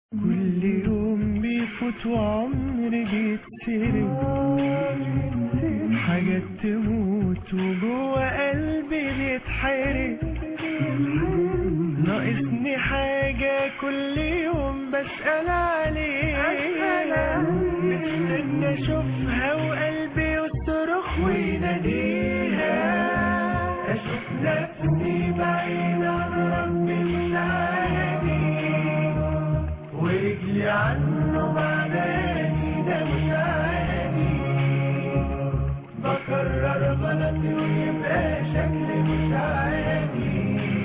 كل يوم بيفوت وعمري بيتسرق حاجات تموت وجوه قلبي بيتحرق ناقصني حاجة كل يوم بسأل عليها مستنى اشوفها وقلبي يصرخ ويناديها اشوف نفسي بعيد عن ربي مش عادي ورجلي عنه بعداني ده مش عادي بكرر غلطي ويبقى شكلي مش عادي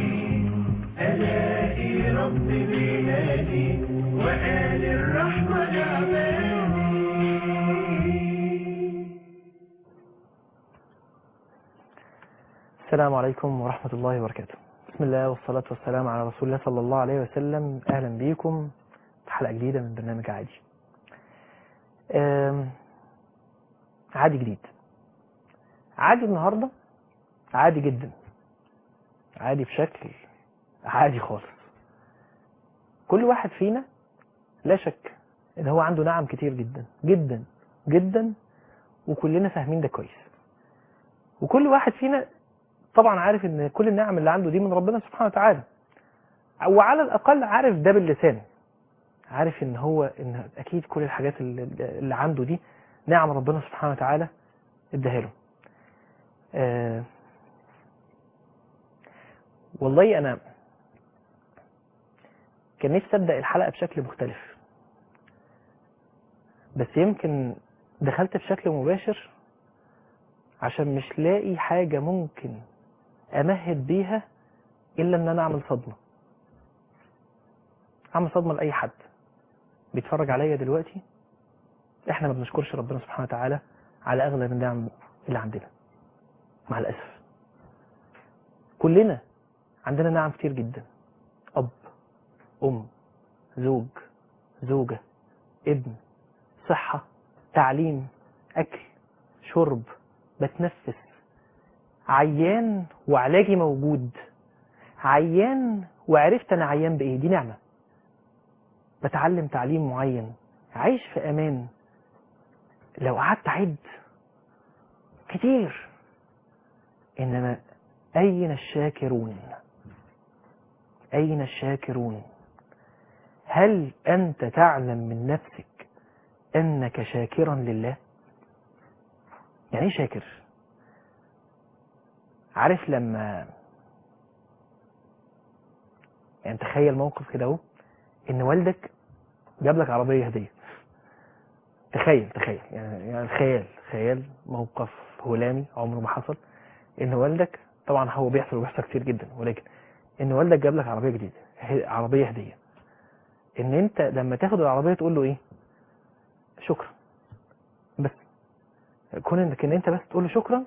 الاقي ربي بينادي وقال الرحمة لعبادي السلام عليكم ورحمة الله وبركاته بسم الله والصلاة والسلام على رسول الله صلى الله عليه وسلم أهلا بيكم في حلقة جديدة من برنامج عادي آم، عادي جديد عادي النهاردة عادي جدا عادي بشكل عادي خالص كل واحد فينا لا شك ان هو عنده نعم كتير جدا جدا جدا وكلنا فاهمين ده كويس وكل واحد فينا طبعا عارف ان كل النعم اللي عنده دي من ربنا سبحانه وتعالى وعلى الاقل عارف ده باللسان عارف ان هو ان اكيد كل الحاجات اللي, اللي عنده دي نعم ربنا سبحانه وتعالى اداها له آه والله انا كان نفسي ابدا الحلقه بشكل مختلف بس يمكن دخلت بشكل مباشر عشان مش لاقي حاجة ممكن أمهد بيها إلا إن أنا أعمل صدمة أعمل صدمة لأي حد بيتفرج عليا دلوقتي إحنا ما بنشكرش ربنا سبحانه وتعالى على أغلب النعم اللي عندنا مع الأسف كلنا عندنا نعم كتير جدا أب أم زوج زوجة ابن صحة تعليم أكل شرب بتنفس عيان وعلاجي موجود عيان وعرفت انا عيان بايه دي نعمه بتعلم تعليم معين عايش في امان لو قعدت اعد كتير انما اين الشاكرون اين الشاكرون هل انت تعلم من نفسك انك شاكرا لله يعني ايه شاكر عارف لما يعني تخيل موقف كده اهو ان والدك جاب لك عربيه هديه تخيل تخيل يعني يعني خيال خيال موقف هلامي عمره ما حصل ان والدك طبعا هو بيحصل وبيحصل كتير جدا ولكن ان والدك جاب لك عربيه جديده ه- عربيه هديه ان انت لما تاخد العربيه تقول له ايه شكرا بس كون انك ان انت بس تقول له شكرا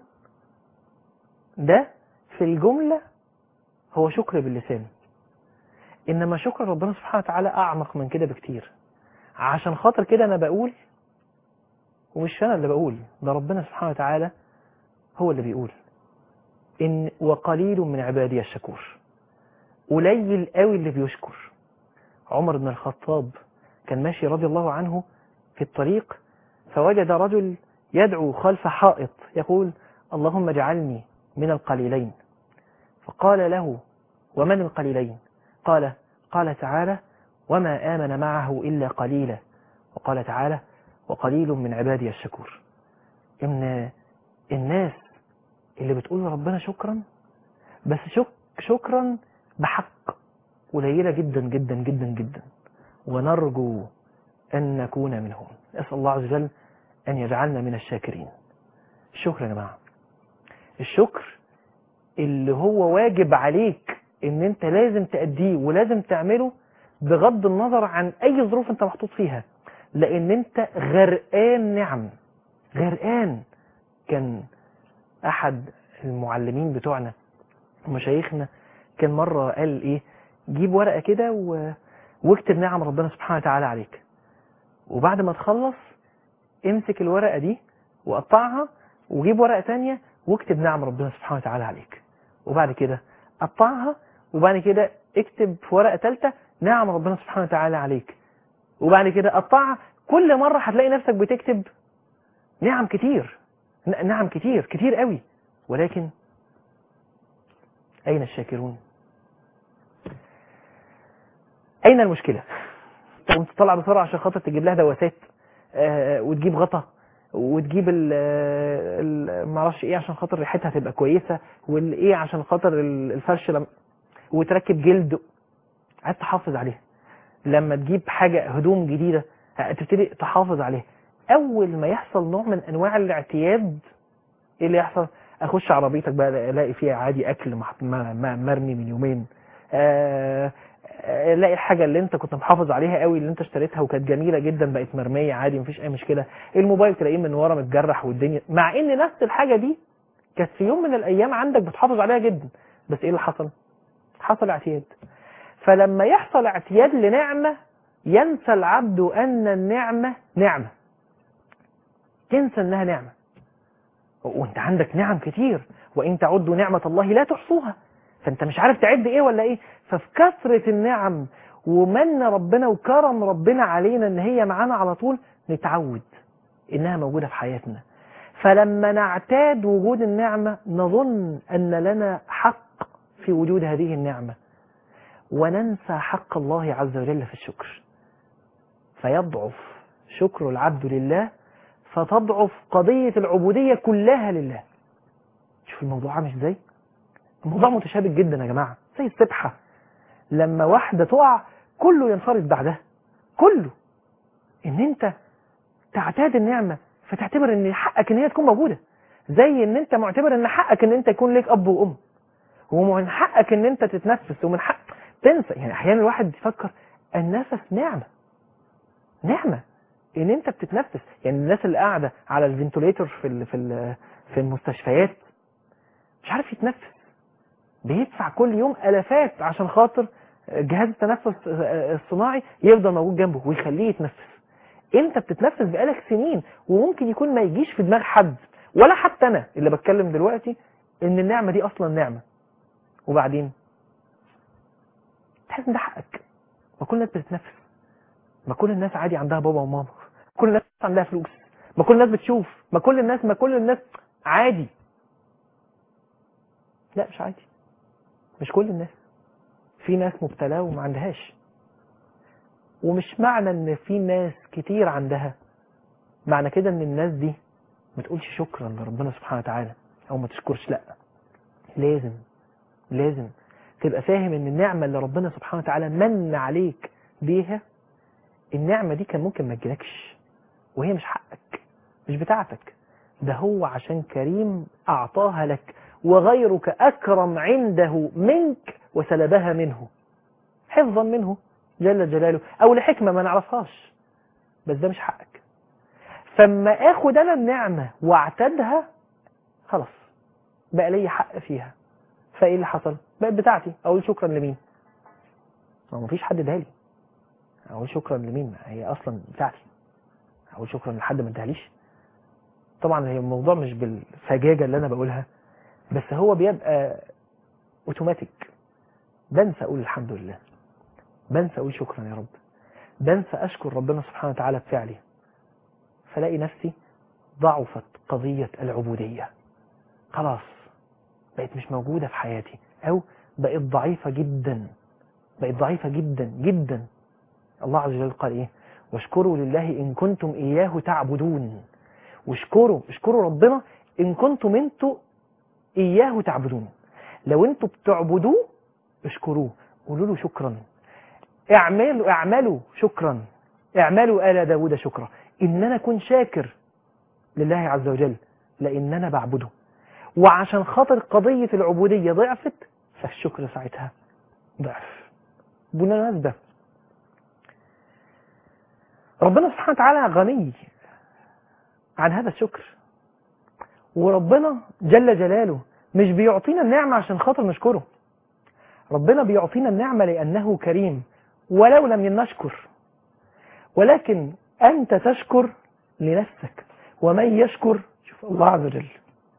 ده في الجملة هو شكر باللسان انما شكر ربنا سبحانه وتعالى اعمق من كده بكتير عشان خاطر كده انا بقول ومش انا اللي بقول ده ربنا سبحانه وتعالى هو اللي بيقول ان وقليل من عبادي الشكور قليل قوي اللي بيشكر عمر بن الخطاب كان ماشي رضي الله عنه في الطريق فوجد رجل يدعو خلف حائط يقول اللهم اجعلني من القليلين فقال له ومن القليلين قال قال تعالى وما آمن معه إلا قليلا وقال تعالى وقليل من عبادي الشكور إن الناس اللي بتقول لربنا شكرا بس شك شكرا بحق قليلة جدا جدا جدا جدا ونرجو أن نكون منهم أسأل الله عز وجل أن يجعلنا من الشاكرين الشكر يا جماعة الشكر اللي هو واجب عليك ان انت لازم تأديه ولازم تعمله بغض النظر عن اي ظروف انت محطوط فيها لان انت غرقان نعم غرقان كان احد المعلمين بتوعنا مشايخنا كان مرة قال ايه جيب ورقة كده و... واكتب نعم ربنا سبحانه وتعالى عليك وبعد ما تخلص امسك الورقة دي وقطعها وجيب ورقة تانية واكتب نعم ربنا سبحانه وتعالى عليك وبعد كده قطعها وبعد كده اكتب في ورقة تالتة نعم ربنا سبحانه وتعالى عليك وبعد كده قطعها كل مرة هتلاقي نفسك بتكتب نعم كتير ن- نعم كتير كتير قوي ولكن أين الشاكرون أين المشكلة تقوم تطلع بسرعة عشان خاطر تجيب لها دواسات آه، وتجيب غطا وتجيب ال ال- معرفش ايه عشان خاطر ريحتها تبقى كويسة والايه عشان خاطر ال- الفرش لم وتركب جلد عايز تحافظ عليها لما تجيب حاجة هدوم جديدة تبتدي تحافظ عليها اول ما يحصل نوع من انواع الاعتياد ايه اللي يحصل اخش عربيتك بقى الاقي فيها عادي اكل محط- م- م- مرمي من يومين آه، آه، الاقي الحاجه اللي انت كنت محافظ عليها قوي اللي انت اشتريتها وكانت جميله جدا بقت مرميه عادي مفيش اي مشكله الموبايل تلاقيه من ورا متجرح والدنيا مع ان نفس الحاجه دي كانت في يوم من الايام عندك بتحافظ عليها جدا بس ايه اللي حصل حصل اعتياد فلما يحصل اعتياد لنعمه ينسى العبد ان النعمه نعمه تنسى انها نعمه وانت عندك نعم كتير وان تعدوا نعمه الله لا تحصوها فانت مش عارف تعد ايه ولا ايه ففي كثره النعم ومن ربنا وكرم ربنا علينا ان هي معانا على طول نتعود انها موجوده في حياتنا فلما نعتاد وجود النعمه نظن ان لنا حق في وجود هذه النعمه وننسى حق الله عز وجل في الشكر فيضعف شكر العبد لله فتضعف قضية العبودية كلها لله شوف الموضوع عامل ازاي الموضوع متشابك جدا يا جماعة زي السبحة لما واحدة تقع كله ينفرد بعدها كله ان انت تعتاد النعمة فتعتبر ان حقك ان هي تكون موجودة زي ان انت معتبر ان حقك ان انت يكون ليك اب وام ومن حقك ان انت تتنفس ومن حق تنسى يعني احيانا الواحد يفكر النفس نعمة نعمة ان انت بتتنفس يعني الناس اللي قاعده على الفنتوليتور في ال في ال في المستشفيات مش عارف يتنفس بيدفع كل يوم الافات عشان خاطر جهاز التنفس الصناعي يفضل موجود جنبه ويخليه يتنفس انت بتتنفس بقالك سنين وممكن يكون ما يجيش في دماغ حد ولا حتى انا اللي بتكلم دلوقتي ان النعمه دي اصلا نعمه وبعدين تحس ان ده حقك ما كل الناس بتتنفس ما كل الناس عادي عندها بابا وماما كل الناس عندها فلوس ما كل الناس بتشوف ما كل الناس ما كل الناس عادي لا مش عادي مش كل الناس في ناس مبتلاه وما عندهاش ومش معنى ان في ناس كتير عندها معنى كده ان الناس دي ما تقولش شكرا لربنا سبحانه وتعالى او ما تشكرش لا لازم لازم تبقى فاهم ان النعمه اللي ربنا سبحانه وتعالى من عليك بيها النعمة دي كان ممكن ما تجيلكش وهي مش حقك مش بتاعتك ده هو عشان كريم أعطاها لك وغيرك أكرم عنده منك وسلبها منه حفظا منه جل جلاله أو لحكمة ما نعرفهاش بس ده مش حقك فما اخد انا النعمة واعتادها خلاص بقى لي حق فيها فايه اللي حصل بقت بتاعتي اقول شكرا لمين ما هو مفيش حد ادالي اقول شكرا لمين هي اصلا بتاعتي اقول شكرا لحد ما ادهاليش طبعا هي الموضوع مش بالفجاجه اللي انا بقولها بس هو بيبقى اوتوماتيك بنسى اقول الحمد لله بنسى اقول شكرا يا رب بنسى اشكر ربنا سبحانه وتعالى بفعلي فلاقي نفسي ضعفت قضيه العبوديه خلاص بقت مش موجوده في حياتي او بقت ضعيفه جدا بقت ضعيفه جدا جدا الله عز وجل قال ايه واشكروا لله ان كنتم اياه تعبدون واشكروا اشكروا ربنا ان كنتم انتوا اياه تعبدون لو انتوا بتعبدوه اشكروه قولوا له شكرا اعملوا اعملوا شكرا اعملوا آل داود شكرا ان انا اكون شاكر لله عز وجل لان انا بعبده وعشان خاطر قضية العبودية ضعفت فالشكر ساعتها ضعف بالمناسبة ربنا سبحانه وتعالى غني عن هذا الشكر وربنا جل جلاله مش بيعطينا النعمة عشان خاطر نشكره ربنا بيعطينا النعمة لأنه كريم ولو لم نشكر ولكن أنت تشكر لنفسك ومن يشكر شوف الله عز وجل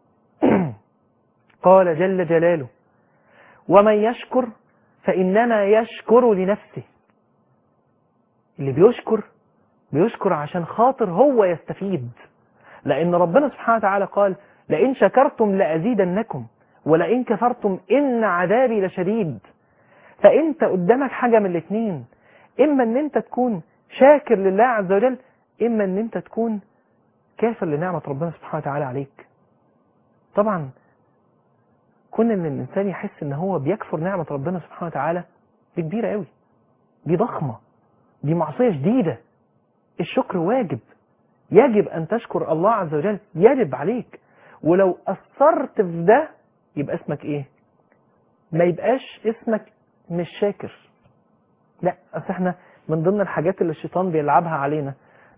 قال جل جلاله ومن يشكر فإنما يشكر لنفسه اللي بيشكر بيشكر عشان خاطر هو يستفيد لأن ربنا سبحانه وتعالى قال لئن شكرتم لأزيدنكم ولئن كفرتم إن عذابي لشديد فأنت قدامك حاجة من الاتنين إما أن أنت تكون شاكر لله عز وجل إما أن أنت تكون كافر لنعمة ربنا سبحانه وتعالى عليك طبعا كون ان الانسان يحس ان هو بيكفر نعمة ربنا سبحانه وتعالى دي كبيرة قوي دي ضخمة دي معصية شديدة الشكر واجب يجب ان تشكر الله عز وجل يجب عليك ولو اثرت في ده يبقى اسمك ايه ما يبقاش اسمك مش شاكر لا اصل احنا من ضمن الحاجات اللي الشيطان بيلعبها علينا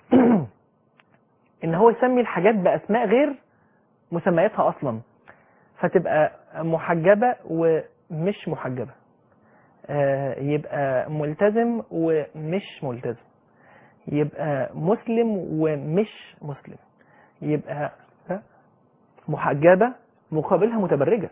ان هو يسمي الحاجات باسماء غير مسمياتها اصلا فتبقى محجبة ومش محجبة آه، يبقى ملتزم ومش ملتزم يبقى مسلم ومش مسلم يبقى ها؟ محجبة مقابلها متبرجة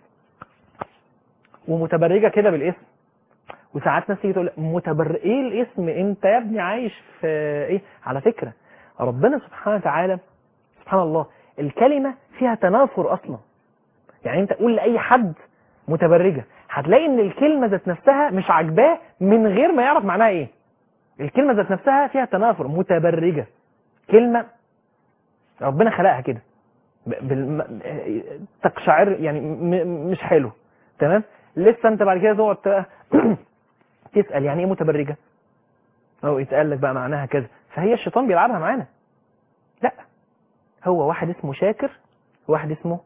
ومتبرجة كده بالاسم وساعات ناس تيجي تقول متبر ايه الاسم انت يا ابني عايش في ايه على فكرة ربنا سبحانه وتعالى سبحان الله الكلمة فيها تنافر اصلا يعني انت قول لاي حد متبرجة هتلاقي ان الكلمة ذات نفسها مش عاجباه من غير ما يعرف معناها ايه الكلمة ذات نفسها فيها تنافر متبرجة كلمة ربنا خلقها كده ب- بالم... تقشعر يعني م... مش حلو تمام لسه انت بعد كده تقعد ت- تسأل يعني ايه متبرجة او يتقال لك بقى معناها كذا فهي الشيطان بيلعبها معانا لا هو واحد اسمه شاكر وواحد اسمه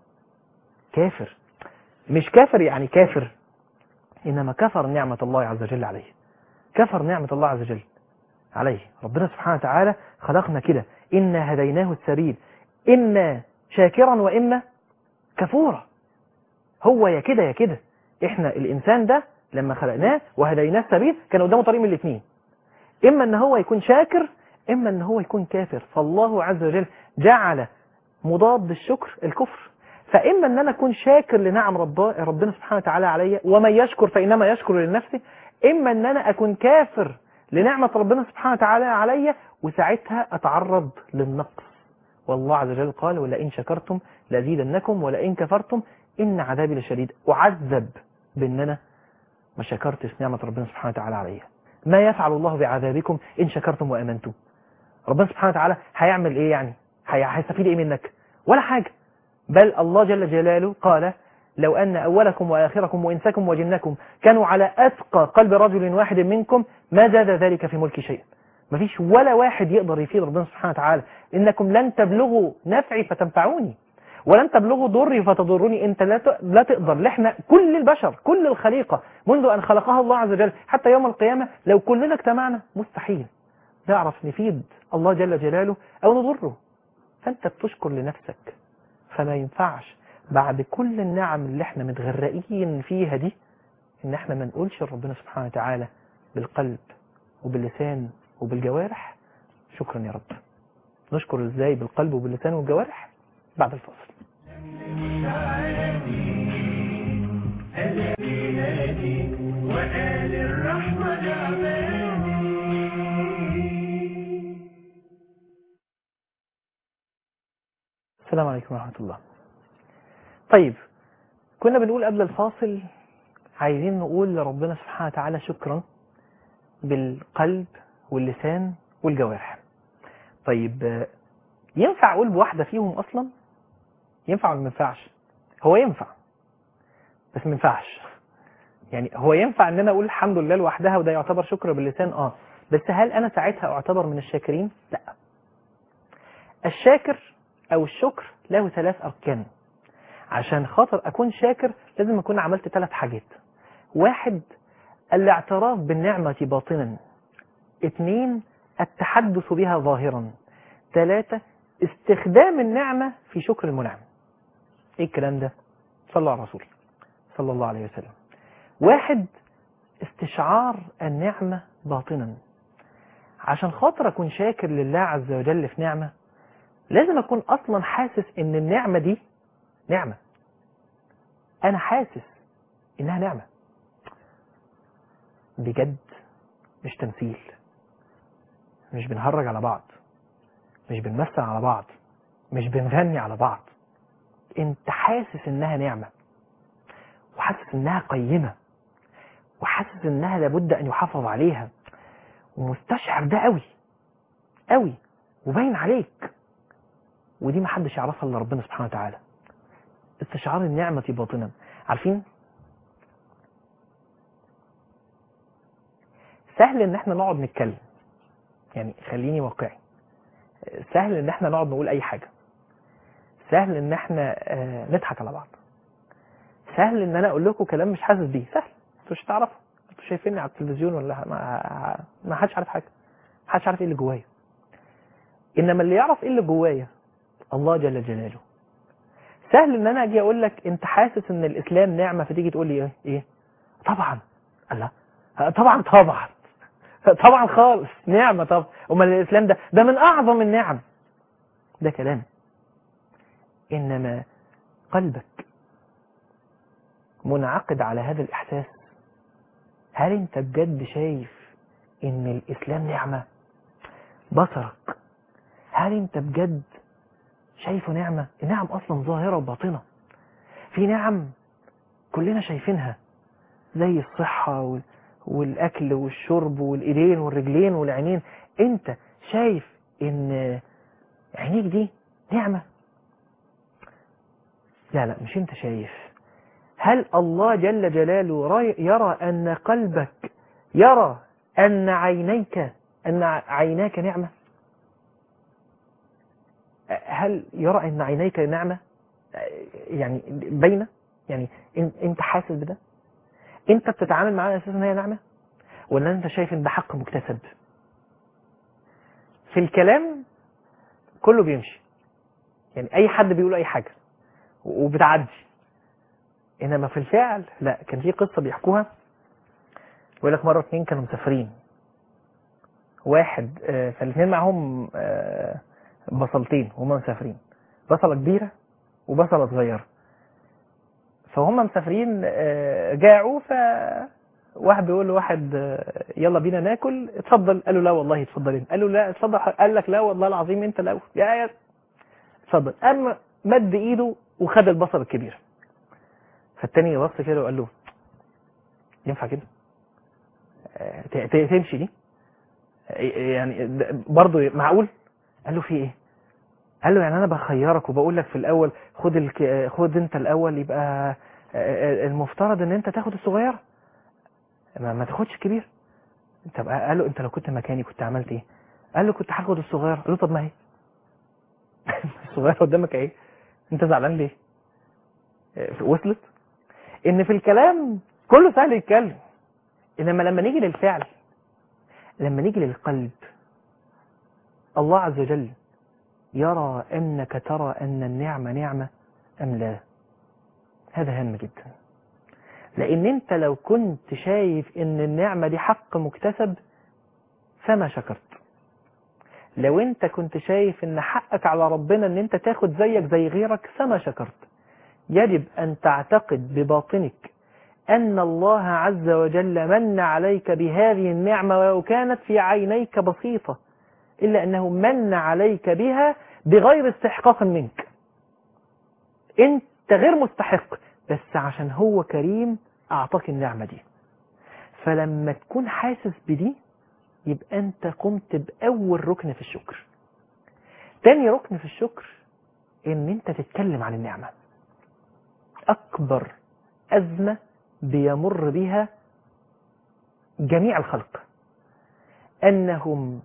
كافر مش كافر يعني كافر إنما كفر نعمة الله عز وجل عليه كفر نعمة الله عز وجل عليه ربنا سبحانه وتعالى خلقنا كده إنا هديناه السبيل إما شاكرا وإما كفورا هو يا كده يا كده إحنا الإنسان ده لما خلقناه وهديناه السبيل كان قدامه طريق من الاثنين إما إن هو يكون شاكر إما إن هو يكون كافر فالله عز وجل جعل مضاد الشكر الكفر فإما أن أنا أكون شاكر لنعم رب ربنا سبحانه وتعالى علي ومن يشكر فإنما يشكر لنفسه إما أن أنا أكون كافر لنعمة ربنا سبحانه وتعالى علي وساعتها أتعرض للنقص والله عز وجل قال ولئن شكرتم لأزيدنكم ولئن كفرتم إن عذابي لشديد أعذب بأن أنا ما شكرتش نعمة ربنا سبحانه وتعالى علي ما يفعل الله بعذابكم إن شكرتم وأمنتم ربنا سبحانه وتعالى هيعمل إيه يعني هي- هيستفيد إيه منك ولا حاجة بل الله جل جلاله قال لو أن أولكم وآخركم وإنسكم وجنكم كانوا على أتقى قلب رجل واحد منكم ما زاد ذلك في ملك شيء مفيش ولا واحد يقدر يفيد ربنا سبحانه وتعالى إنكم لن تبلغوا نفعي فتنفعوني ولن تبلغوا ضري فتضروني انت لا ت- لا تقدر لحنا كل البشر كل الخليقة منذ أن خلقها الله عز وجل حتى يوم القيامة لو كلنا اجتمعنا مستحيل نعرف نفيد الله جل جلاله أو نضره فأنت بتشكر لنفسك فما ينفعش بعد كل النعم اللي احنا متغرقين فيها دي ان احنا ما نقولش لربنا سبحانه وتعالى بالقلب وباللسان وبالجوارح شكرا يا رب نشكر ازاي بالقلب وباللسان والجوارح بعد الفاصل الذي نادي وآل الرحمة العبادي السلام عليكم ورحمة الله طيب كنا بنقول قبل الفاصل عايزين نقول لربنا سبحانه وتعالى شكرا بالقلب واللسان والجوارح طيب آه، ينفع اقول بواحدة فيهم اصلا ينفع ولا ما ينفعش هو ينفع بس ما ينفعش يعني هو ينفع ان انا اقول الحمد لله لوحدها وده يعتبر شكر باللسان اه بس هل انا ساعتها اعتبر من الشاكرين لا الشاكر او الشكر له ثلاث اركان عشان خاطر اكون شاكر لازم اكون عملت ثلاث حاجات واحد الاعتراف بالنعمة باطنا اثنين التحدث بها ظاهرا ثلاثة استخدام النعمة في شكر المنعم ايه الكلام ده صلى على الرسول صلى الله عليه وسلم واحد استشعار النعمة باطنا عشان خاطر اكون شاكر لله عز وجل في نعمة لازم اكون اصلا حاسس ان النعمة دي نعمة انا حاسس انها نعمة بجد مش تمثيل مش بنهرج على بعض مش بنمثل على بعض مش بنغني على بعض انت حاسس انها نعمة وحاسس انها قيمة وحاسس انها لابد ان يحافظ عليها ومستشعر ده قوي قوي وباين عليك ودي ما حدش يعرفها الا ربنا سبحانه وتعالى استشعار النعمة باطنا عارفين سهل ان احنا نقعد نتكلم يعني خليني واقعي سهل ان احنا نقعد نقول اي حاجة سهل ان احنا آه، نضحك على بعض سهل ان انا اقول لكم كلام مش حاسس بيه سهل انتوا مش هتعرفوا انتوا شايفيني على التلفزيون ولا ما, ما حدش عارف حاجه ما حدش عارف ايه اللي جوايا انما اللي يعرف ايه اللي جوايا الله جل جلاله سهل ان انا اجي اقول لك انت حاسس ان الاسلام نعمه فتيجي تقول لي ايه ايه طبعا الله طبعا طبعا طبعا خالص نعمه طبعا امال الاسلام ده ده من اعظم النعم ده كلام انما قلبك منعقد على هذا الاحساس هل انت بجد شايف ان الاسلام نعمه بصرك هل انت بجد شايفه نعمه النعم اصلا ظاهره وباطنه في نعم كلنا شايفينها زي الصحه وال- والاكل والشرب والايدين والرجلين والعينين انت شايف ان عينيك دي نعمه لا لا مش انت شايف هل الله جل جلاله راي- يرى أن قلبك يرى أن عينيك أن عيناك نعمة هل يرى أن عينيك نعمة يعني باينة يعني إن- أنت حاسس بده أنت بتتعامل معاها على أساس أن هي نعمة ولا أنت شايف أن ده حق مكتسب في الكلام كله بيمشي يعني أي حد بيقول أي حاجة وبتعدي انما في الفعل لا كان في قصه بيحكوها بيقول لك مره اتنين كانوا مسافرين واحد آه، فالاثنين معاهم آه، بصلتين وهم مسافرين بصله كبيره وبصله صغيره فهم مسافرين آه، جاعوا ف واحد بيقول لواحد آه، يلا بينا ناكل اتفضل قال له لا والله اتفضل انت قال له لا اتفضل قال لك لا والله العظيم انت الاول يا يا اتفضل اما مد ايده وخد البصل الكبير فالتاني بص كده وقال له ينفع كده آه، ت- ت- تمشي دي آه، يعني ده برضه معقول قال له في ايه قال له يعني انا بخيرك وبقول لك في الاول خد الك... آه، خد انت الاول يبقى آه، آه، المفترض ان انت تاخد الصغيره ما, ما تاخدش الكبير طب قال له انت لو كنت مكاني كنت عملت ايه قال له كنت هاخد الصغيره قال له طب ما هي الصغيره قدامك ايه انت زعلان ليه آه، وصلت ان في الكلام كله سهل يتكلم انما لما نيجي للفعل لما نيجي للقلب الله عز وجل يرى انك ترى ان النعمه نعمه ام لا هذا هام جدا لان انت لو كنت شايف ان النعمه دي حق مكتسب فما شكرت لو انت كنت شايف ان حقك على ربنا ان انت تاخد زيك زي غيرك فما شكرت يجب أن تعتقد بباطنك أن الله عز وجل من عليك بهذه النعمة ولو كانت في عينيك بسيطة إلا أنه من عليك بها بغير استحقاق منك أنت غير مستحق بس عشان هو كريم أعطاك النعمة دي فلما تكون حاسس بدي يبقى أنت قمت بأول ركن في الشكر تاني ركن في الشكر ان انت تتكلم عن النعمة اكبر ازمة بيمر بها جميع الخلق انهم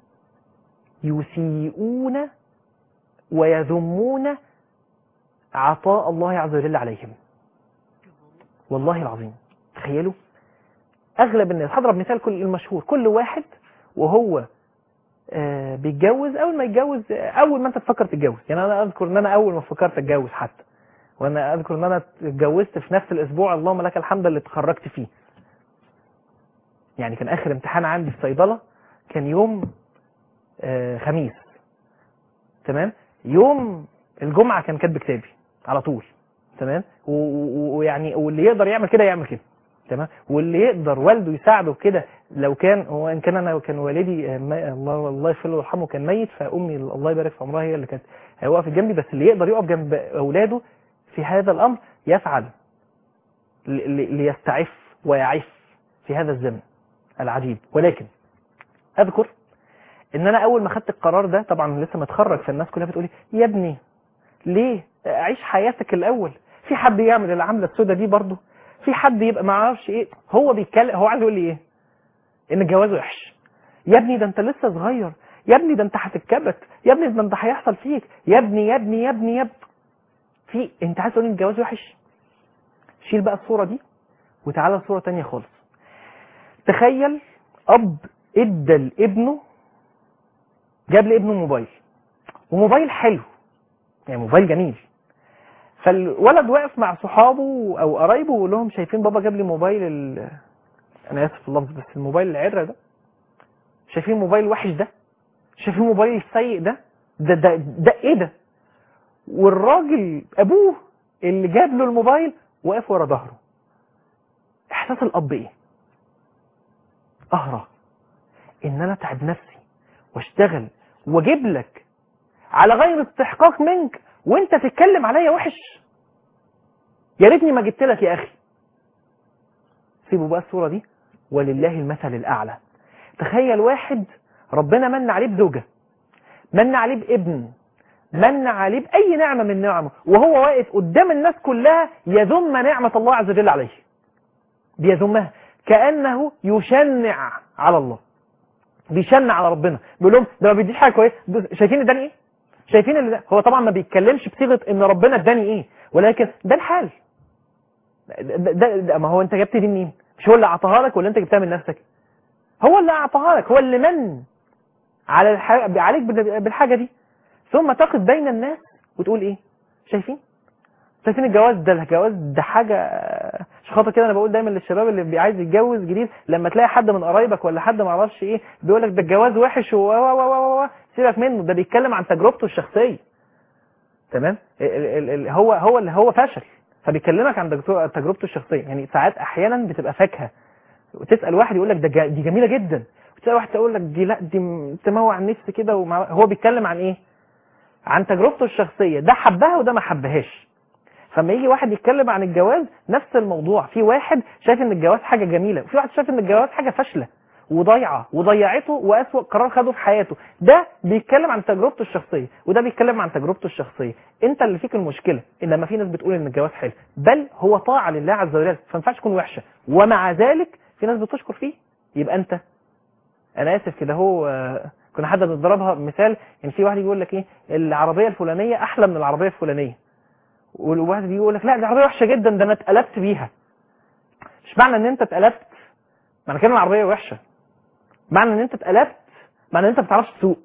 يسيئون ويذمون عطاء الله عز وجل عليهم والله العظيم تخيلوا اغلب الناس هضرب مثال كل المشهور كل واحد وهو آه، بيتجوز اول ما يتجوز آه، اول ما انت تفكر تتجوز يعني انا اذكر ان انا اول ما فكرت اتجوز حتى وانا اذكر ان انا اتجوزت في نفس الاسبوع اللهم لك الحمد اللي اتخرجت فيه يعني كان اخر امتحان عندي في صيدله كان يوم آه، خميس تمام يوم الجمعه كان كاتب كتابي على طول تمام و- و- ويعني واللي يقدر يعمل كده يعمل كده تمام واللي يقدر والده يساعده كده لو كان هو ان كان انا كان والدي آه، ما الله الله يغفر له ويرحمه كان ميت فامي الله يبارك في عمرها هي اللي كانت وقفت جنبي بس اللي يقدر يقف جنب اولاده في هذا الامر يفعل ل- ل- ليستعف ويعف في هذا الزمن العجيب ولكن اذكر ان انا اول ما خدت القرار ده طبعا لسه متخرج فالناس كلها بتقولي يا ابني ليه عيش حياتك الاول في حد يعمل العمله السوداء دي برضه في حد يبقى ما اعرفش ايه هو بيتكلم هو عايز يقول لي ايه ان الجواز وحش يا ابني ده انت لسه صغير يا ابني ده انت هتتكبت يا ابني ده انت هيحصل فيك يا ابني يا ابني يا ابني يا ابني في انت عايز تقول ان الجواز وحش شيل بقى الصوره دي وتعالى لصوره تانية خالص تخيل اب ادى لابنه جاب لابنه موبايل وموبايل حلو يعني موبايل جميل فالولد واقف مع صحابه او قرايبه ويقول لهم شايفين بابا جاب لي موبايل ال... انا اسف في اللفظ بس الموبايل العره ده شايفين موبايل وحش ده شايفين موبايل السيء ده ده ده, ده ايه ده والراجل ابوه اللي جاب له الموبايل واقف ورا ظهره احساس الاب ايه اهرى ان انا اتعب نفسي واشتغل واجيب لك على غير استحقاق منك وانت تتكلم عليا وحش يا ريتني ما جبت لك يا اخي سيبوا بقى الصوره دي ولله المثل الاعلى تخيل واحد ربنا من عليه بزوجه من عليه بابن من عليه باي نعمه من نعمه وهو واقف قدام الناس كلها يذم نعمه الله عز وجل عليه بيذمها كانه يشنع على الله بيشنع على ربنا بيقول لهم ده ما بيديش حاجه كويسه ده- شايفين اداني ايه شايفين اللي ده هو طبعا ما بيتكلمش بصيغه ان ربنا اداني ايه ولكن ده الحال ده, ده, ده ما هو انت جبت دي منين مش هو اللي اعطاها لك ولا انت جبتها من نفسك هو اللي اعطاها لك هو اللي من على الح... عليك بال- بالحاجه دي ثم تقف بين الناس وتقول ايه شايفين شايفين الجواز ده الجواز ده حاجه مش خاطر كده انا بقول دايما للشباب اللي بي- عايز يتجوز جديد لما تلاقي حد من قرايبك ولا حد ما اعرفش ايه بيقول لك ده الجواز وحش و و و و و سيبك منه ده بيتكلم عن تجربته الشخصيه تمام ال- ال- ال- هو هو اللي هو فشل فبيكلمك عن دكتور- تجربته الشخصيه يعني ساعات احيانا بتبقى فاكهه وتسال واحد يقول لك ده جا- دي جميله جدا وتسال واحد تقول لك دي لا دي م- تموع النفس كده ومع... هو بيتكلم عن ايه عن تجربته الشخصيه ده حبها وده ما حبهاش فما يجي واحد يتكلم عن الجواز نفس الموضوع في واحد شايف ان الجواز حاجه جميله وفي واحد شايف ان الجواز حاجه فاشله وضايعه وضيعته واسوأ قرار خده في حياته ده بيتكلم عن تجربته الشخصيه وده بيتكلم عن تجربته الشخصيه انت اللي فيك المشكله انما في ناس بتقول ان الجواز حلو بل هو طاعه لله عز وجل فما ينفعش تكون وحشه ومع ذلك في ناس بتشكر فيه يبقى انت انا اسف كده هو آه، كنا حد بنضربها مثال ان في واحد يقول لك ايه العربيه الفلانيه احلى من العربيه الفلانيه والواحد بيجي يقول لك لا دي عربيه وحشه جدا ده انا اتقلبت بيها مش معنى ان انت اتقلبت معنى كده العربيه وحشه معنى ان انت اتقلبت معنى ان انت ما بتعرفش تسوق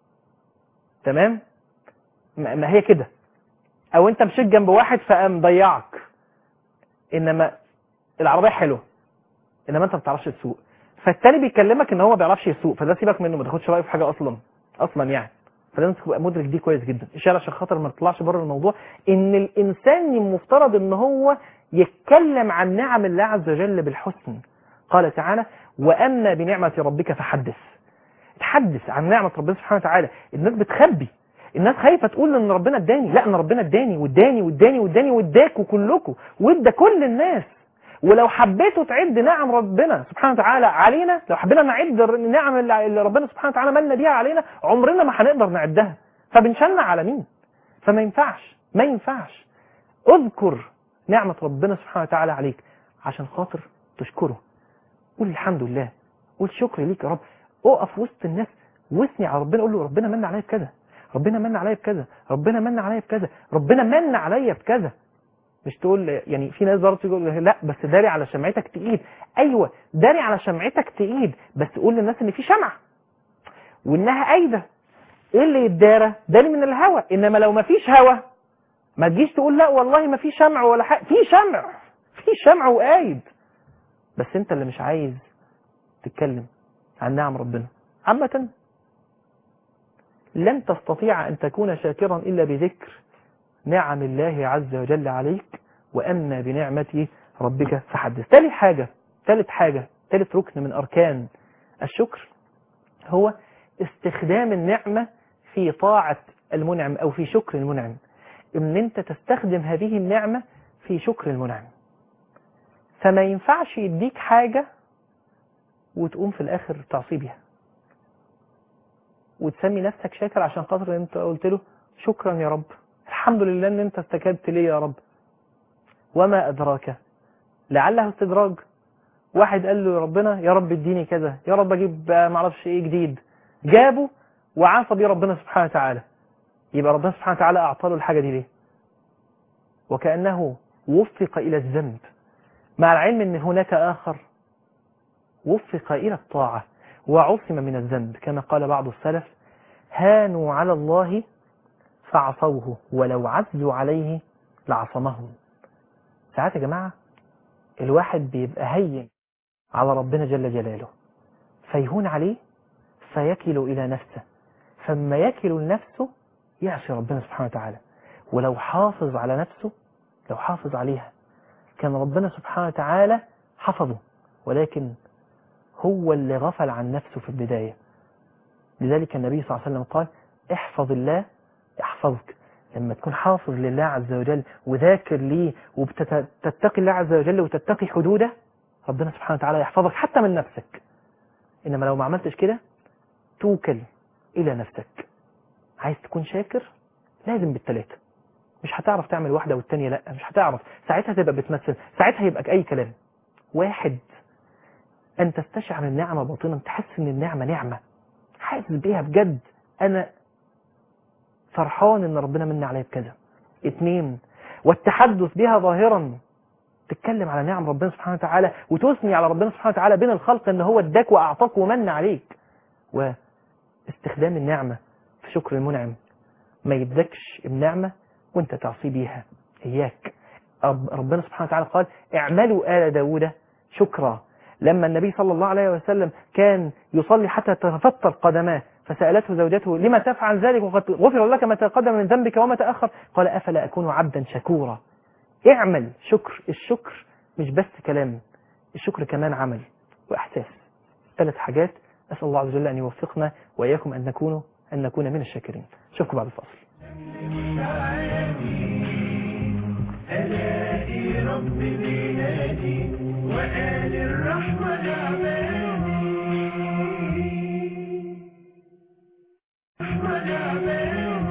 تمام ما ما هي كده او انت مشيت جنب واحد فقام ضيعك انما العربيه حلوه انما انت ما بتعرفش تسوق فالتاني بيكلمك ان هو ما بيعرفش يسوق فده سيبك منه ما تاخدش رايه في حاجه اصلا اصلا يعني فلازم تبقى مدرك دي كويس جدا الشارع عشان خاطر ما تطلعش بره الموضوع ان الانسان المفترض ان هو يتكلم عن نعم الله عز وجل بالحسن قال تعالى واما بنعمه ربك فحدث تحدث عن نعمه ربنا سبحانه وتعالى الناس بتخبي الناس خايفه تقول ان ربنا اداني لا ان ربنا اداني واداني واداني واداني واداكوا كلكم وادى كل الناس ولو حبيتوا تعد نعم ربنا سبحانه وتعالى علينا لو حبينا نعد النعم اللي اللي ربنا سبحانه وتعالى من بيها علينا عمرنا ما هنقدر نعدها فبنشنع على مين فما ينفعش ما ينفعش اذكر نعمة ربنا سبحانه وتعالى عليك عشان خاطر تشكره قول الحمد لله قول شكر ليك يا رب اقف وسط الناس واثني على ربنا قول له ربنا من عليا بكذا ربنا من عليا بكذا ربنا من عليا بكذا ربنا من عليا بكذا مش تقول يعني في ناس برضه تقول لا بس داري على شمعتك تقيد ايوه داري على شمعتك تقيد بس قول للناس ان في شمعه وانها قايده ايه اللي يتدارى داري من الهوى انما لو ما فيش هوى ما تجيش تقول لا والله ما في شمع ولا حاجه في شمع في شمع وقايد بس انت اللي مش عايز تتكلم عن نعم ربنا عامة لن تستطيع أن تكون شاكرا إلا بذكر نعم الله عز وجل عليك وأما بنعمته ربك فحدث تالي حاجة تالت حاجة تالت ركن من أركان الشكر هو استخدام النعمة في طاعة المنعم أو في شكر المنعم إن أنت تستخدم هذه النعمة في شكر المنعم فما ينفعش يديك حاجة وتقوم في الآخر تعصي بيها وتسمي نفسك شاكر عشان خاطر انت قلت له شكرا يا رب الحمد لله ان انت استجبت لي يا رب وما ادراك لعله استدراج واحد قال له يا ربنا يا رب اديني كذا يا رب اجيب آه، معرفش ايه جديد جابه وعصى بيه ربنا سبحانه وتعالى يبقى ربنا سبحانه وتعالى اعطى له الحاجه دي ليه وكانه وفق الى الذنب مع العلم ان هناك اخر وفق الى الطاعه وعصم من الذنب كما قال بعض السلف هانوا على الله فعصوه ولو عزوا عليه لعصمهم ساعات يا جماعة الواحد بيبقى هين على ربنا جل جلاله فيهون عليه فيكل إلى نفسه فما يكل لنفسه يعصي ربنا سبحانه وتعالى ولو حافظ على نفسه لو حافظ عليها كان ربنا سبحانه وتعالى حفظه ولكن هو اللي غفل عن نفسه في البداية لذلك النبي صلى الله عليه وسلم قال احفظ الله يحفظك لما تكون حافظ لله عز وجل وذاكر ليه وتتقي الله عز وجل وتتقي حدوده ربنا سبحانه وتعالى يحفظك حتى من نفسك إنما لو ما عملتش كده توكل إلى نفسك عايز تكون شاكر لازم بالتلاتة مش هتعرف تعمل واحدة والتانية لا مش هتعرف ساعتها تبقى بتمثل ساعتها يبقى أي كلام واحد أن تستشعر النعمة باطنا تحس إن النعمة نعمة حاسس بيها بجد أنا فرحان إن ربنا من عليا بكذا اتنين والتحدث بها ظاهرا تتكلم على نعم ربنا سبحانه وتعالى وتثني على ربنا سبحانه وتعالى بين الخلق ان هو اداك واعطاك ومن عليك واستخدام النعمة في شكر المنعم ما يدكش النعمة وانت تعصي بيها اياك رب ربنا سبحانه وتعالى قال اعملوا آل داود شكرا لما النبي صلى الله عليه وسلم كان يصلي حتى تتفطر قدماه فسألته زوجته لما تفعل ذلك وقد غفر لك ما تقدم من ذنبك وما تأخر قال أفلا أكون عبدا شكورا اعمل شكر الشكر مش بس كلام الشكر كمان عمل وإحساس ثلاث حاجات أسأل الله عز وجل أن يوفقنا وإياكم أن نكون أن نكون من الشاكرين أشوفكم بعد الفاصل ألاقي رب بلادي وآل الرحمة لعبادي رحمة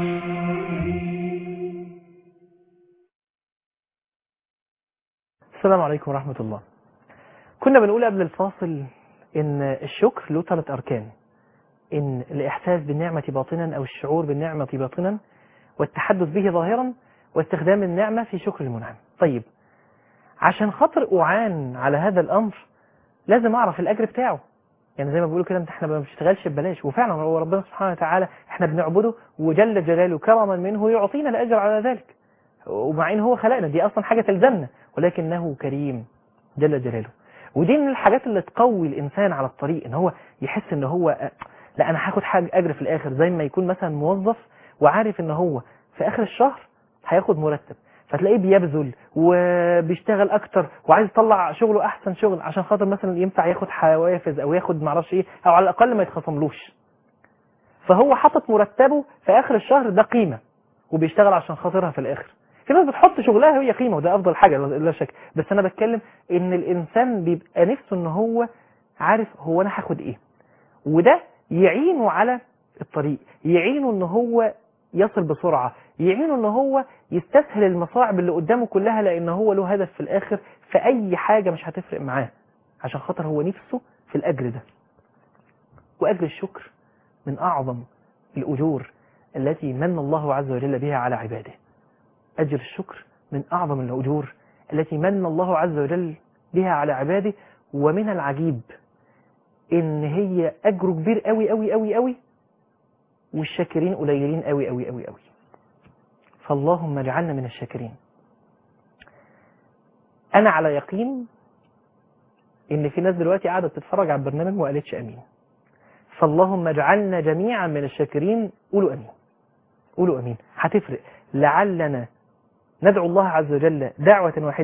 لعبادي السلام عليكم ورحمة الله كنا بنقول قبل الفاصل إن الشكر له ثلاث أركان إن الإحساس بالنعمة باطنا أو الشعور بالنعمة باطنا والتحدث به ظاهرا واستخدام النعمة في شكر المنعم طيب عشان خاطر أعان على هذا الأمر لازم أعرف الأجر بتاعه يعني زي ما بيقولوا كده احنا ما بنشتغلش ببلاش وفعلا هو ربنا سبحانه وتعالى احنا بنعبده وجل جلاله كرما منه يعطينا الأجر على ذلك ومع ان هو خلقنا دي اصلا حاجة تلزمنا ولكنه كريم جل جلاله ودي من الحاجات اللي تقوي الانسان على الطريق ان هو يحس ان هو لا انا هاخد حاجة اجر في الاخر زي ما يكون مثلا موظف وعارف ان هو في اخر الشهر هياخد مرتب فتلاقيه بيبذل وبيشتغل اكتر وعايز يطلع شغله احسن شغل عشان خاطر مثلا ينفع ياخد حوافز او ياخد معرفش ايه او على الاقل ما يتخصملوش فهو حاطط مرتبه في اخر الشهر ده قيمة وبيشتغل عشان خاطرها في الاخر في ناس بتحط شغلها هي قيمة وده افضل حاجة لا شك بس انا بتكلم ان الانسان بيبقى نفسه ان هو عارف هو انا هاخد ايه وده يعينه على الطريق يعينه ان هو يصل بسرعة يعينه ان هو يستسهل المصاعب اللي قدامه كلها لان هو له هدف في الاخر في اي حاجة مش هتفرق معاه عشان خاطر هو نفسه في الاجر ده واجر الشكر من اعظم الاجور التي من الله عز وجل بها على عباده أجر الشكر من أعظم الأجور التي من الله عز وجل بها على عباده ومن العجيب إن هي أجر كبير قوي قوي قوي قوي والشاكرين قليلين قوي قوي قوي قوي فاللهم اجعلنا من الشاكرين أنا على يقين إن في ناس دلوقتي قاعدة بتتفرج على البرنامج وما قالتش أمين فاللهم اجعلنا جميعا من الشاكرين قولوا أمين قولوا أمين هتفرق لعلنا ندعو الله عز وجل دعوة واحدة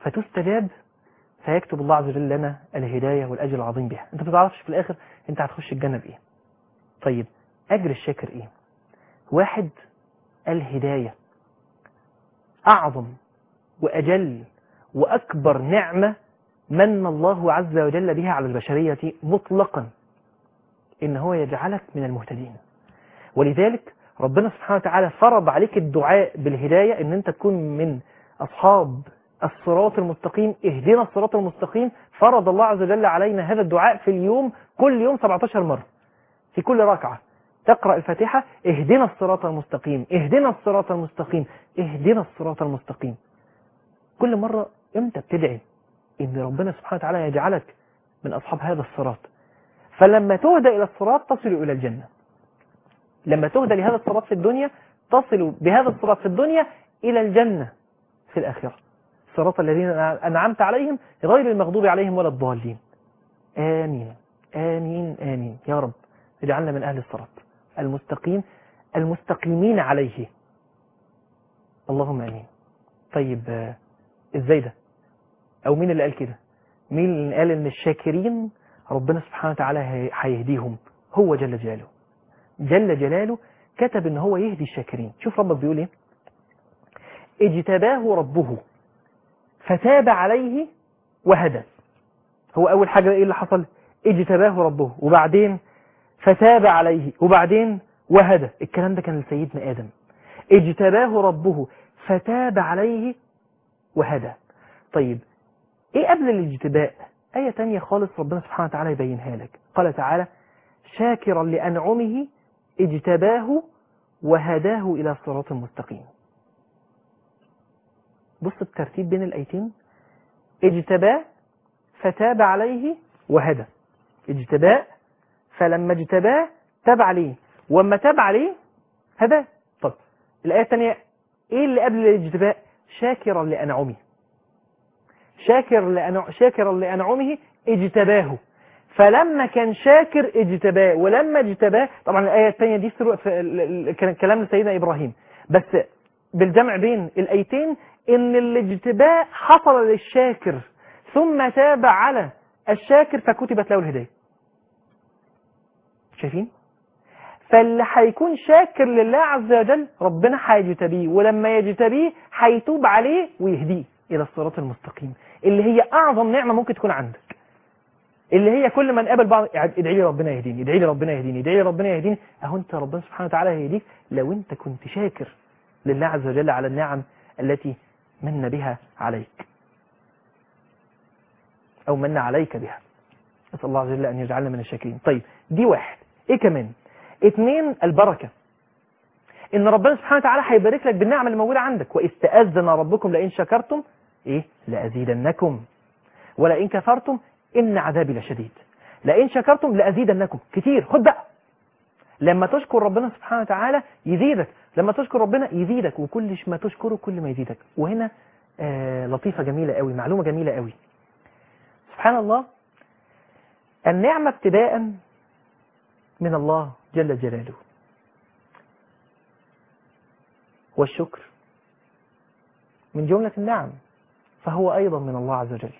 فتستجاب فيكتب الله عز وجل لنا الهداية والأجر العظيم بها انت ما تعرفش في الآخر انت هتخش الجنة بإيه طيب أجر الشاكر إيه واحد الهداية أعظم وأجل وأكبر نعمة من الله عز وجل بها على البشرية مطلقا إن هو يجعلك من المهتدين ولذلك ربنا سبحانه وتعالى فرض عليك الدعاء بالهداية إن أنت تكون من أصحاب الصراط المستقيم اهدنا الصراط المستقيم فرض الله عز وجل علينا هذا الدعاء في اليوم كل يوم 17 مرة في كل ركعة تقرأ الفاتحة اهدنا الصراط المستقيم اهدنا الصراط المستقيم اهدنا الصراط المستقيم كل مرة امتى بتدعي ان ربنا سبحانه وتعالى يجعلك من اصحاب هذا الصراط فلما تهدى الى الصراط تصل الى الجنة لما تهدى لهذا الصراط في الدنيا تصل بهذا الصراط في الدنيا الى الجنة في الاخرة صراط الذين انعمت عليهم غير المغضوب عليهم ولا الضالين امين امين امين يا رب اجعلنا من اهل الصراط المستقيم المستقيمين عليه اللهم امين طيب آه، ازاي ده او مين اللي قال كده مين اللي قال ان الشاكرين ربنا سبحانه وتعالى هي- هيهديهم هو جل جلاله جل جلاله كتب ان هو يهدي الشاكرين شوف ربك بيقول ايه اجتباه ربه فتاب عليه وهدى هو اول حاجة ايه اللي حصل اجتباه ربه وبعدين فتاب عليه وبعدين وهدى الكلام ده كان لسيدنا آدم اجتباه ربه فتاب عليه وهدى طيب ايه قبل الاجتباء آية تانية خالص ربنا سبحانه وتعالى يبينها لك قال تعالى شاكرا لأنعمه اجتباه وهداه إلى صراط مستقيم بص الترتيب بين الآيتين اجتباه فتاب عليه وهدى اجتباه فلما اجتباه تاب عليه واما تاب عليه هداه طب الآية الثانية ايه اللي قبل الاجتباء شاكرا لأنعمه شاكر لأنع... شاكرا لأنعمه اجتباه فلما كان شاكر اجتباه ولما اجتباه طبعا الآية الثانية دي سرو... في ال- ال- كان كلام لسيدنا إبراهيم بس بالجمع بين الآيتين إن الاجتباء حصل للشاكر ثم تاب على الشاكر فكتبت له الهداية شايفين فاللي هيكون شاكر لله عز وجل ربنا هيجتبيه ولما يجتبيه هيتوب عليه ويهديه الى الصراط المستقيم اللي هي اعظم نعمه ممكن تكون عندك اللي هي كل ما نقابل بعض ادعي لي ربنا يهديني ادعي لي ربنا يهديني ادعي لي ربنا يهديني اهو انت ربنا سبحانه وتعالى هيهديك لو انت كنت شاكر لله عز وجل على النعم التي من بها عليك او من عليك بها نسال الله عز وجل ان يجعلنا من الشاكرين طيب دي واحد ايه كمان اتنين البركه ان ربنا سبحانه وتعالى هيبارك لك بالنعم اللي موجوده عندك واذ تاذن ربكم لئن شكرتم ايه لازيدنكم ولئن كفرتم ان عذابي لشديد لئن شكرتم لازيدنكم كتير خد بقى لما تشكر ربنا سبحانه وتعالى يزيدك لما تشكر ربنا يزيدك وكل ما تشكره كل ما يزيدك وهنا آه لطيفه جميله قوي معلومه جميله قوي سبحان الله النعمه ابتداء من الله جل جلاله والشكر من جملة النعم فهو أيضا من الله عز وجل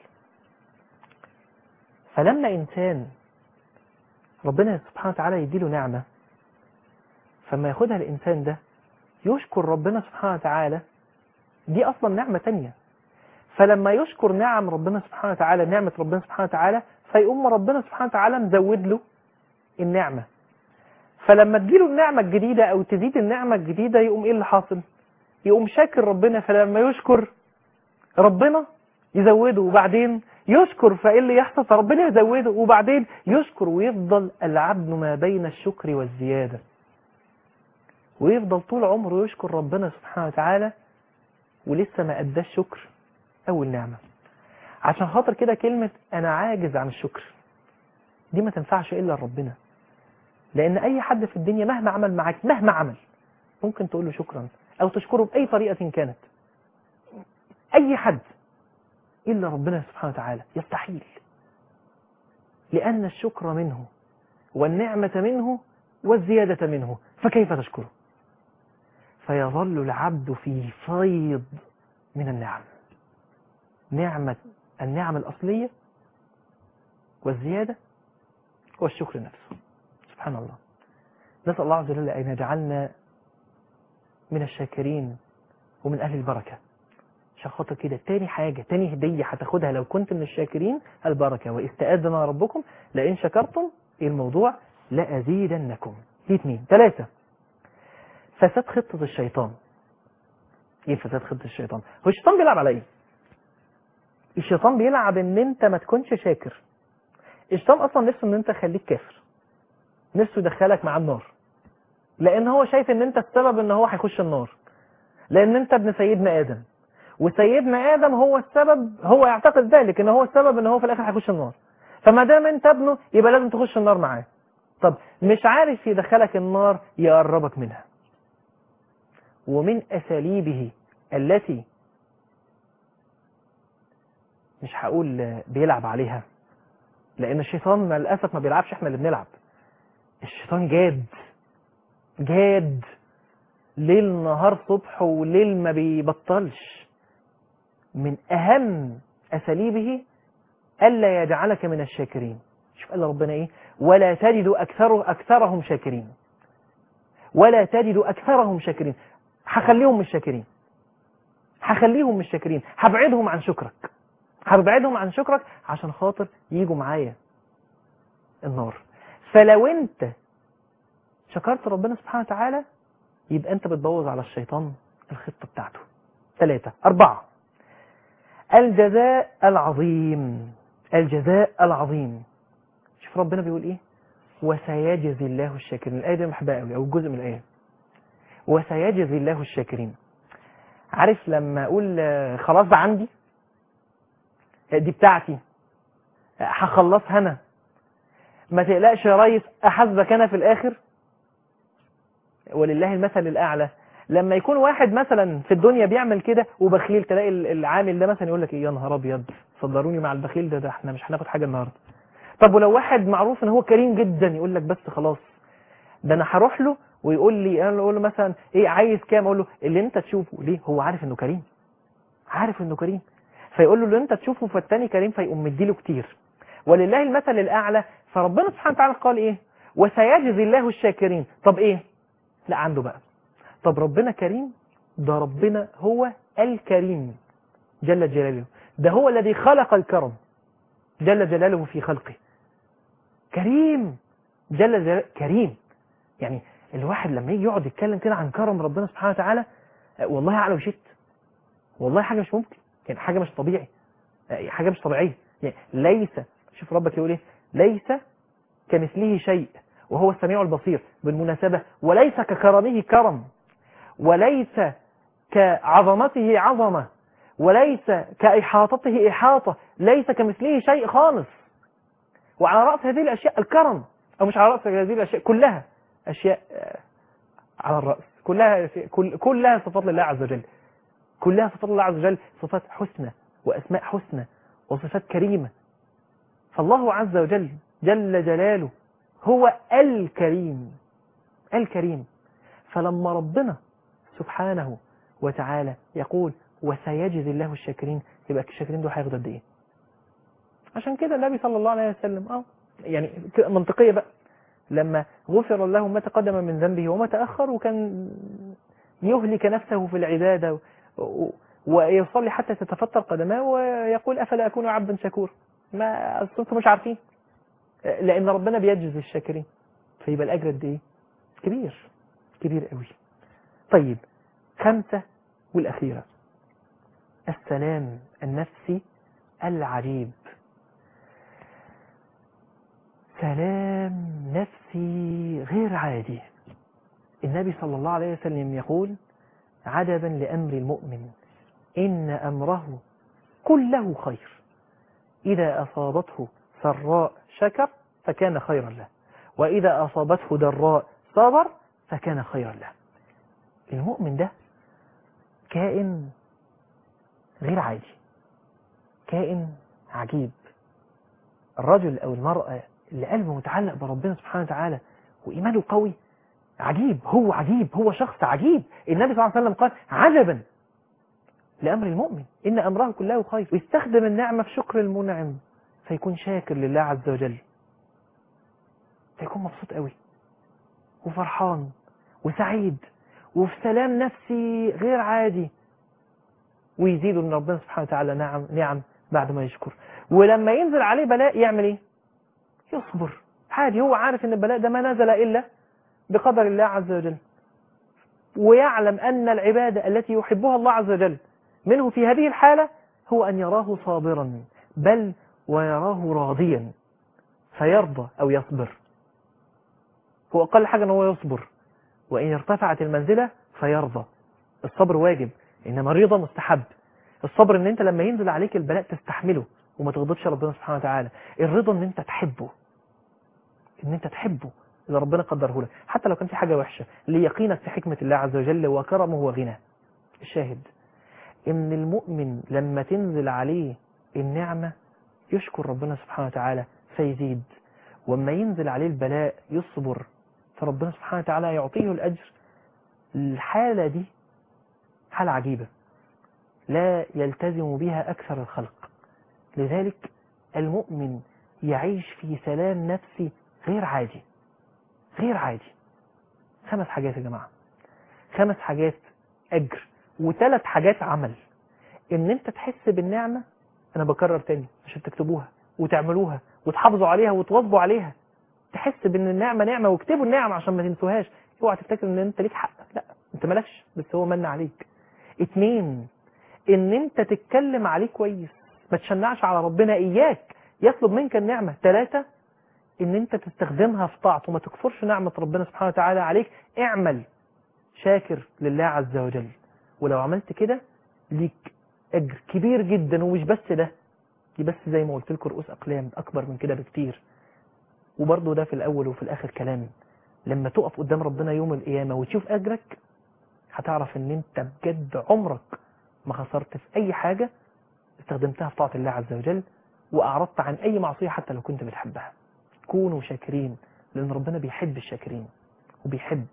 فلما إنسان ربنا سبحانه وتعالى يديله نعمة فما ياخدها الإنسان ده يشكر ربنا سبحانه وتعالى دي أصلا نعمة تانية فلما يشكر نعم ربنا سبحانه وتعالى نعمة ربنا سبحانه وتعالى فيقوم ربنا سبحانه وتعالى مزود له النعمة فلما تجيله النعمة الجديدة أو تزيد النعمة الجديدة يقوم إيه اللي حاصل يقوم شاكر ربنا فلما يشكر ربنا يزوده وبعدين يشكر فإيه اللي يحصل فربنا يزوده وبعدين يشكر ويفضل العبد ما بين الشكر والزيادة ويفضل طول عمره يشكر ربنا سبحانه وتعالى ولسه ما أداش شكر أول نعمة عشان خاطر كده كلمة أنا عاجز عن الشكر دي ما تنفعش إلا لربنا لأن أي حد في الدنيا مهما عمل معاك مهما عمل ممكن تقول له شكرا أو تشكره بأي طريقة كانت أي حد إلا ربنا سبحانه وتعالى يستحيل لأن الشكر منه والنعمة منه والزيادة منه فكيف تشكره فيظل العبد في فيض من النعم نعمة النعم الأصلية والزيادة والشكر نفسه سبحان الله نسأل الله عز وجل أن يجعلنا من الشاكرين ومن أهل البركة عشان خاطر كده تاني حاجة تاني هدية هتاخدها لو كنت من الشاكرين البركة واستأذن ربكم لئن شكرتم إيه الموضوع لأزيدنكم دي اتنين ثلاثة فساد خطة الشيطان ايه فساد خطة الشيطان هو الشيطان بيلعب على ايه الشيطان بيلعب ان انت ما تكونش شاكر الشيطان اصلا نفسه ان انت خليك كافر نفسه يدخلك مع النار لان هو شايف ان انت السبب ان هو هيخش النار لان انت ابن سيدنا ادم وسيدنا ادم هو السبب هو يعتقد ذلك ان هو السبب ان هو في الاخر هيخش النار فما دام انت ابنه يبقى لازم تخش النار معاه طب مش عارف يدخلك النار يقربك منها ومن اساليبه التي مش هقول بيلعب عليها لان الشيطان مع الاسف ما بيلعبش احنا اللي بنلعب الشيطان جاد جاد ليل نهار صبح وليل ما بيبطلش من اهم اساليبه الا يجعلك من الشاكرين شوف قال ربنا ايه ولا تجد اكثر اكثرهم شاكرين ولا تجد اكثرهم شاكرين هخليهم مش شاكرين هخليهم مش شاكرين هبعدهم عن شكرك هبعدهم عن شكرك عشان خاطر يجوا معايا النار فلو انت شكرت ربنا سبحانه وتعالى يبقى انت بتبوظ على الشيطان الخطة بتاعته ثلاثة أربعة الجزاء العظيم الجزاء العظيم شوف ربنا بيقول ايه وسيجزي الله الشاكرين الآية دي محبها قوي أو جزء من الآية وسيجزي الله الشاكرين عارف لما أقول آه، خلاص ده عندي آه، دي بتاعتي آه، هخلصها أنا ما تقلقش يا ريس أحاسبك أنا في الآخر ولله المثل الأعلى لما يكون واحد مثلا في الدنيا بيعمل كده وبخيل تلاقي العامل ده مثلا يقول لك ايه يا نهار ابيض صدروني مع البخيل ده ده احنا مش هناخد حاجه النهارده طب ولو واحد معروف ان هو كريم جدا يقول لك بس خلاص ده انا هروح له ويقول لي انا اقول له مثلا ايه عايز كام اقول له اللي انت تشوفه ليه هو عارف انه كريم عارف انه كريم فيقول له اللي انت تشوفه فالتاني كريم فيقوم مديله كتير ولله المثل الاعلى فربنا سبحانه وتعالى قال ايه وسيجزي الله الشاكرين طب ايه لا عنده بقى طب ربنا كريم ده ربنا هو الكريم جل جلاله ده هو الذي خلق الكرم جل جلاله في خلقه كريم جل جلاله كريم يعني الواحد لما يجي يقعد يتكلم كده عن كرم ربنا سبحانه وتعالى آه، والله اعلى وشت والله حاجه مش ممكن يعني حاجه مش طبيعي آه، حاجه مش طبيعيه يعني ليس شوف ربك يقول ايه ليس كمثله شيء وهو السميع البصير بالمناسبه وليس ككرمه كرم وليس كعظمته عظمه وليس كإحاطته إحاطة ليس كمثله شيء خالص وعلى رأس هذه الأشياء الكرم أو مش على رأس هذه الأشياء كلها أشياء آه، على الرأس كلها كل كلها صفات لله عز وجل كلها صفات الله عز وجل صفات حسنى وأسماء حسنى وصفات كريمة فالله عز وجل جل جلاله هو الكريم الكريم فلما ربنا سبحانه وتعالى يقول وسيجزي الله الشاكرين يبقى الشاكرين دول هياخدوا قد ايه؟ عشان كده النبي صلى الله عليه وسلم اه يعني ك- منطقيه بقى لما غفر له ما تقدم من ذنبه وما تاخر وكان يهلك نفسه في العباده و- و- ويصلي حتى تتفتر قدماه ويقول افلا اكون عبدا شكور ما أصل انتم مش عارفين لان ربنا بيجزي الشاكرين فيبقى الاجر قد ايه؟ كبير كبير قوي طيب خمسه والاخيره السلام النفسي العجيب سلام نفسي غير عادي النبي صلى الله عليه وسلم يقول عجبا لأمر المؤمن إن أمره كله خير إذا أصابته سراء شكر فكان خيرا له وإذا أصابته ضراء صبر فكان خيرا له المؤمن ده كائن غير عادي كائن عجيب الرجل أو المرأة اللي قلبه متعلق بربنا سبحانه وتعالى وإيمانه قوي عجيب هو عجيب هو شخص عجيب النبي صلى الله عليه وسلم قال عجبا لأمر المؤمن إن أمره كله خير ويستخدم النعمة في شكر المنعم فيكون شاكر لله عز وجل فيكون مبسوط قوي وفرحان وسعيد وفي سلام نفسي غير عادي ويزيد من ربنا سبحانه وتعالى نعم نعم بعد ما يشكر ولما ينزل عليه بلاء يعمل ايه يصبر عادي هو عارف ان البلاء ده ما نزل الا بقدر الله عز وجل ويعلم ان العباده التي يحبها الله عز وجل منه في هذه الحاله هو ان يراه صابرا بل ويراه راضيا فيرضى او يصبر هو اقل حاجه ان هو يصبر وان ارتفعت المنزله فيرضى الصبر واجب انما الرضا مستحب الصبر ان انت لما ينزل عليك البلاء تستحمله وما تغضبش ربنا سبحانه وتعالى الرضا ان انت تحبه ان انت تحبه اللي ربنا قدره لك حتى لو كان في حاجه وحشه ليقينك في حكمه الله عز وجل وكرمه وغناه الشاهد ان المؤمن لما تنزل عليه النعمه يشكر ربنا سبحانه وتعالى فيزيد وما ينزل عليه البلاء يصبر فربنا سبحانه وتعالى يعطيه الاجر الحاله دي حاله عجيبه لا يلتزم بها اكثر الخلق لذلك المؤمن يعيش في سلام نفسي غير عادي غير عادي خمس حاجات يا جماعة خمس حاجات أجر وثلاث حاجات عمل إن أنت تحس بالنعمة أنا بكرر تاني عشان تكتبوها وتعملوها وتحافظوا عليها وتواظبوا عليها تحس بإن النعمة نعمة واكتبوا النعمة عشان ما تنسوهاش اوعى تفتكر إن أنت ليك حق لا أنت مالكش بس هو من عليك اتنين إن أنت تتكلم عليه كويس ما تشنعش على ربنا إياك يطلب منك النعمة ثلاثة ان انت تستخدمها في طاعته وما تكفرش نعمة ربنا سبحانه وتعالى عليك اعمل شاكر لله عز وجل ولو عملت كده ليك اجر كبير جدا ومش بس ده دي بس زي ما قلت لكم رؤوس اقلام اكبر من كده بكتير وبرضه ده في الاول وفي الاخر كلام لما تقف قدام ربنا يوم القيامة وتشوف اجرك هتعرف ان انت بجد عمرك ما خسرت في اي حاجة استخدمتها في طاعة الله عز وجل واعرضت عن اي معصية حتى لو كنت بتحبها كونوا شاكرين لأن ربنا بيحب الشاكرين وبيحب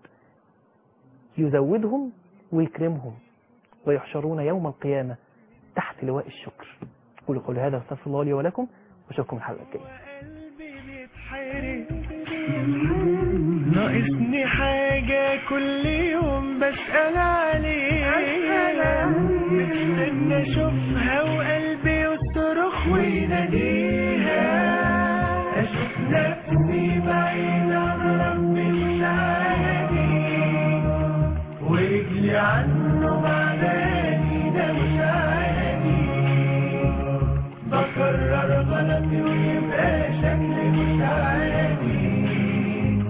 يزودهم ويكرمهم ويحشرون يوم القيامة تحت لواء الشكر قولوا قولوا هذا واستغفر الله لي ولكم واشوفكم الحلقة الجاية وقلبي بيتحرق ناقصني حاجة كل يوم بسأل عليها مستنى اشوفها وقلبي يصرخ ويناديها اشوف نفسي بعيد عن ربي مش عادي ورجلي عنه بعداني ده مش عادي بكرر غلطي ويبقى شكلي مش عادي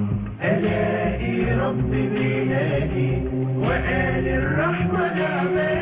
الاقي ربي بينادي وقال الرحمة نعمة